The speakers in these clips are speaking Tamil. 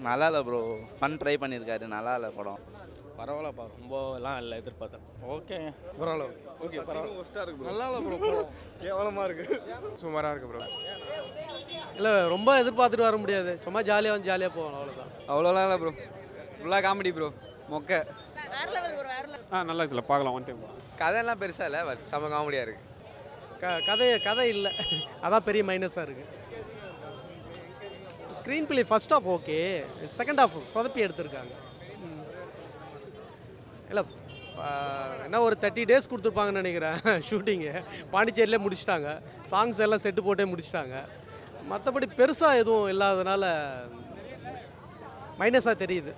நல்லா இல்லை ப்ரோ ஃபன் ட்ரை பண்ணியிருக்காரு நல்லா இல்லை படம் பரவாயில்லப்பா ரொம்பலாம் இல்லை எதிர்பார்த்தேன் ஓகே பரவாயில்ல ஓகே பரவாயில்ல நல்லா இல்லை ப்ரோ கேவலமாக இருக்கு சுமாராக இருக்கு ப்ரோ இல்லை ரொம்ப எதிர்பார்த்துட்டு வர முடியாது சும்மா ஜாலியாக வந்து ஜாலியாக போகணும் அவ்வளோதான் அவ்வளோலாம் இல்லை ப்ரோ ஃபுல்லாக காமெடி ப்ரோ மொக்க ஆ நல்லா இருக்குல்ல பார்க்கலாம் ஒன் டைம் கதையெல்லாம் பெருசாக இல்லை பட் செம்ம காமெடியாக இருக்குது க கதை கதை இல்லை அதான் பெரிய மைனஸாக இருக்குது screenplay first half okay second half சொதப்பி எடுத்திருக்காங்க ம். இல்லை என்ன ஒரு தேர்ட்டி டேஸ் கொடுத்துருப்பாங்கன்னு நினைக்கிறேன் ஷூட்டிங்கு பாண்டிச்சேரியிலே முடிச்சிட்டாங்க சாங்ஸ் எல்லாம் செட்டு போட்டே முடிச்சிட்டாங்க மற்றபடி பெருசாக எதுவும் இல்லாததுனால மைனஸாக தெரியுது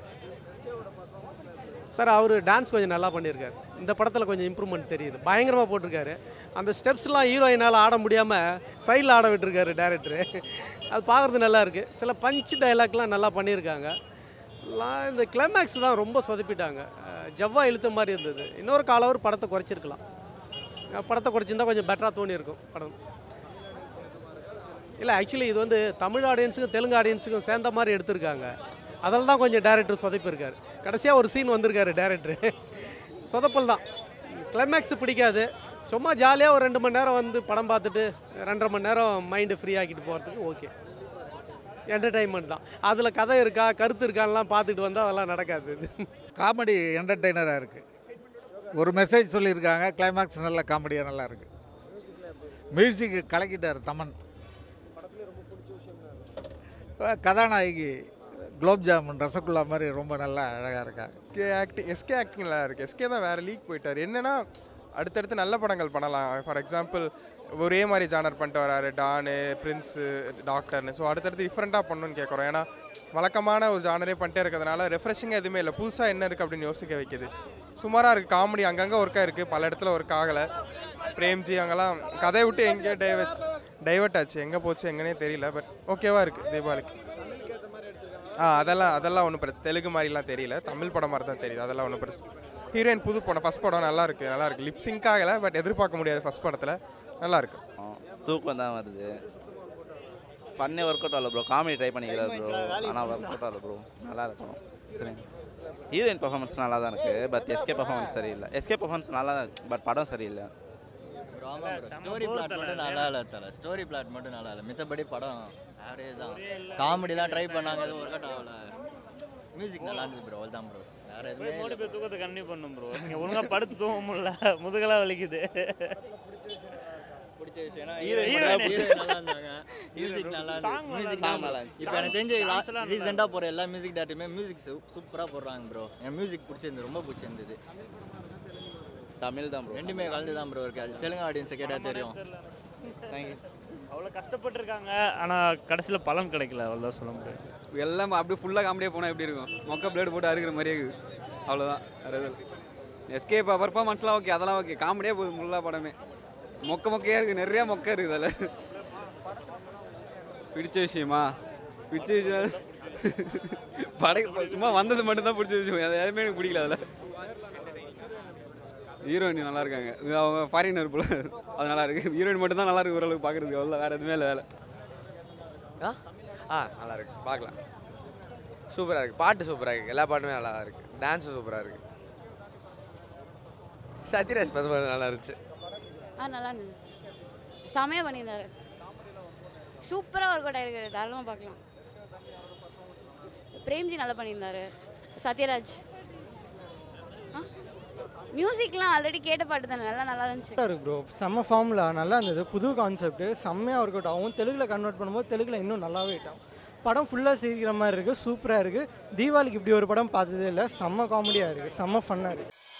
சார் அவர் டான்ஸ் கொஞ்சம் நல்லா பண்ணியிருக்காரு இந்த படத்தில் கொஞ்சம் இம்ப்ரூவ்மெண்ட் தெரியுது பயங்கரமாக போட்டிருக்காரு அந்த ஸ்டெப்ஸ்லாம் ஹீரோயினால் ஆட முடியாமல் சைடில் ஆட விட்டுருக்காரு டேரக்டரு அது பார்க்குறது நல்லா இருக்குது சில பஞ்ச் டைலாக்லாம் நல்லா பண்ணியிருக்காங்க லா- இந்த கிளைமேக்ஸ் தான் ரொம்ப சொதப்பிட்டாங்க அஹ் ஜவ்வா இழுத்த மாதிரி இருந்தது இன்னொரு காலவர் படத்தை குறைச்சிருக்கலாம் அஹ் படத்தை குறைச்சிருந்தா கொஞ்சம் பெட்டராக தோணியிருக்கும் படம் இல்லை ஆக்சுவலி இது வந்து தமிழ் ஆடியன்ஸுக்கும் தெலுங்கு ஆடியன்ஸுக்கும் சேர்ந்த மாதிரி எடுத்திருக்காங்க அதில் தான் கொஞ்சம் டேரக்டர் சொதப்பியிருக்காரு கடைசியாக ஒரு சீன் வந்திருக்காரு டேரக்டர் சொதப்பல் தான் கிளைமேக்ஸ் பிடிக்காது சும்மா ஜாலியாக ஒரு ரெண்டு மணி நேரம் வந்து படம் பார்த்துட்டு ரெண்டரை மணி நேரம் மைண்டு ஃப்ரீ ஆக்கிட்டு போகிறதுக்கு ஓகே என்டர்டைன்மெண்ட் தான் அதில் கதை இருக்கா கருத்து இருக்கான்லாம் பார்த்துட்டு வந்தால் அதெல்லாம் நடக்காது காமெடி என்டர்டெய்னராக இருக்குது ஒரு மெசேஜ் சொல்லியிருக்காங்க கிளைமேக்ஸ் நல்ல காமெடியாக நல்லா இருக்குது மியூசிக் கலக்கிட்டார் தமன் அஹ் கதாநாயகி குலோப் ஜாமுன் ரசகுல்லா மாதிரி ரொம்ப நல்லா அழகாக இருக்காங்க எஸ்கே ஆக்டிங் எஸ்கே ஆக்டிங் நல்லா இருக்கு எஸ்கே தான் வேற லீக் போயிட்டார் என்னன்னா அடுத்தடுத்து நல்ல படங்கள் பண்ணலாம் ஃபார் எக்ஸாம்பிள் ஒரே மாதிரி ஜானர் பண்ணிட்டு வராரு டானு பிரின்ஸு டாக்டர்னு ஸோ அடுத்தடுத்து டிஃப்ரெண்ட்டாக பண்ணணும்னு கேட்குறோம் ஏன்னா வழக்கமான ஒரு ஜானரே பண்ணிட்டே இருக்கிறதுனால ரெஃப்ரெஷிங்காக எதுவுமே இல்லை புதுசாக என்ன இருக்குது அப்படின்னு யோசிக்க வைக்குது சுமாராக இருக்குது காமெடி அங்கங்கே ஒர்க்காக இருக்குது பல இடத்துல ஒர்க் ஆகலை பிரேம்ஜி அங்கெல்லாம் கதையை விட்டு எங்கேயோ டைவர்ட் டைவர்ட் ஆச்சு எங்கே போச்சு எங்கன்னே தெரியல பட் ஓகேவாக இருக்குது தீபாவளிக்கு ஆ அதெல்லாம் அதெல்லாம் ஒன்றும் பிரச்சனை தெலுங்கு மாதிரிலாம் தெரியல தமிழ் படம் மாதிரி தான் தெரியுது அதெல்லாம் ஒன்றும் பிரச்சனை ஹீரோயின் புது படம் ஃபஸ்ட் படம் நல்லா இருக்கு நல்லா இருக்கு லிப் சிங்க் ஆகலை பட் எதிர்பார்க்க முடியாது ஃபஸ்ட் படத்தில் நல்லா இருக்கு தூக்கம் தான் வருது ஃபன்னே ஒர்க் அவுட் ஆகல ப்ரோ காமெடி ட்ரை பண்ணிக்கிறாரு ப்ரோ ஆனால் ஒர்க் அவுட் ஆகல ப்ரோ நல்லா இருக்கணும் சரி ஹீரோயின் பெர்ஃபார்மன்ஸ் நல்லா தான் இருக்குது பட் எஸ்கே பெர்ஃபார்மன்ஸ் சரியில்லை எஸ்கே பெர்ஃபார்மன்ஸ் நல்லா தான் பட் படம் சரியில்லை ஸ்டோரி பிளாட் மட்டும் நல்லா இல்லை தல ஸ்டோரி பிளாட் மட்டும் நல்லா இல்லை மித்தபடி படம் ஆவரேஜ் தான் காமெடிலாம் ட்ரை பண்ணாங்க எதுவும் ஒர்க் அவுட் ஆகல மியூசிக் நல்லா இருந்தது ப்ரோ அவ்வளோதான் ப்ரோ வேற எதுவுமே மூணு பேர் தூக்கத்தை கண்டினியூ பண்ணும் ப்ரோ நீங்கள் ஒழுங்காக படுத்து தூங்க முடியல முதுகெல்லாம் வலிக்குது பிடிச்ச விஷயம்னா Hero- ஹீரோயின் heroine. நல்லா இருந்தாங்க மியூசிக் நல்லா Song இருந்துச்சு மியூசிக் நல்லா நல்லா இருந்துச்சு. இப்போ எனக்கு தெரிஞ்ச Songs எல்லாம் நல்லா ரீசெண்டாக போகிற எல்லா மியூசிக் டேரக்டருமே மியூசிக் சூப்பராக போடுறாங்க ப்ரோ என் மியூசிக் பிடிச்சிருந்து ரொம்ப பிடிச்சிருந்தது தமிழ் தான் ப்ரோ ரெண்டுமே கலந்து தான் ப்ரோ இருக்கு அது தெலுங்கு ஆடியன்ஸை கேட்டால் தெரியும் தேங்க்யூ அவ்வளோ கஷ்டப்பட்டிருக்காங்க ஆனால் கடைசியில் பலன் கிடைக்கல அவ்வளோதான் சொல்ல முடியும் எல்லாம் அப்படியே ஃபுல்லாக காமெடியாக போனால் எப்படி இருக்கும் மொக்க பிளேடு போட்டு அறுக்கிற மாதிரியே இருக்குது அவ்வளோதான் வேறு எதுவும் எஸ்கே பர்ஃபார்மன்ஸ்லாம் ஓகே அதெல்லாம் ஓகே காமெடியாக போகுது ஃபுல்லாக படமே மொக்க மொக்கையாக இருக்குது நிறையா மொக்க இருக்குது அதில் பிடிச்ச விஷயமா பிடிச்ச விஷயம் படம் சும்மா வந்தது மட்டும்தான் பிடிச்ச விஷயம் அது எதுவுமே எனக்கு பிடிக்கல அதில் ஹீரோயின் நல்லா இருக்காங்க இது அவங்க ஃபாரினர் போல அது நல்லா இருக்கு ஹீரோயின் மட்டும் தான் நல்லா இருக்கு ஓரளவுக்கு பார்க்குறதுக்கு அவ்வளோ வேறு எதுவுமே இல்லை வேலை ஆ ஆ நல்லா இருக்கு பார்க்கலாம் சூப்பராக இருக்குது பாட்டு சூப்பராக இருக்குது எல்லா பாட்டுமே நல்லா தான் இருக்குது டான்ஸும் சூப்பராக இருக்குது சத்யராஜ் பசங்க நல்லா இருந்துச்சு ஆ நல்லா இருந்தது செமையாக பண்ணியிருந்தாரு சூப்பராக ஒர்க் அவுட் ஆயிருக்கு தாராளமாக பார்க்கலாம் பிரேம்ஜி நல்லா பண்ணியிருந்தாரு சத்யராஜ் மியூசிக்லாம் ஆல்ரெடி கேட்ட பாட்டு தானே நல்லா நல்லா இருந்துச்சு இருக்கு ப்ரோ செம்ம ஃபார்முலா நல்லா இருந்தது புது கான்செப்ட் செம்மையாக ஒர்க் அவுட் ஆகும் தெலுங்குல கன்வெர்ட் பண்ணும்போது தெலுங்குல இன்னும் நல்லாவே ஹிட் ஆகும் படம் ஃபுல்லாக சிரிக்கிற மாதிரி இருக்குது சூப்பராக இருக்குது தீபாவளிக்கு இப்படி ஒரு படம் பார்த்ததே இல்லை செம்ம காமெடியாக இருக்குது செம்ம ஃபன்னாக இருக்குது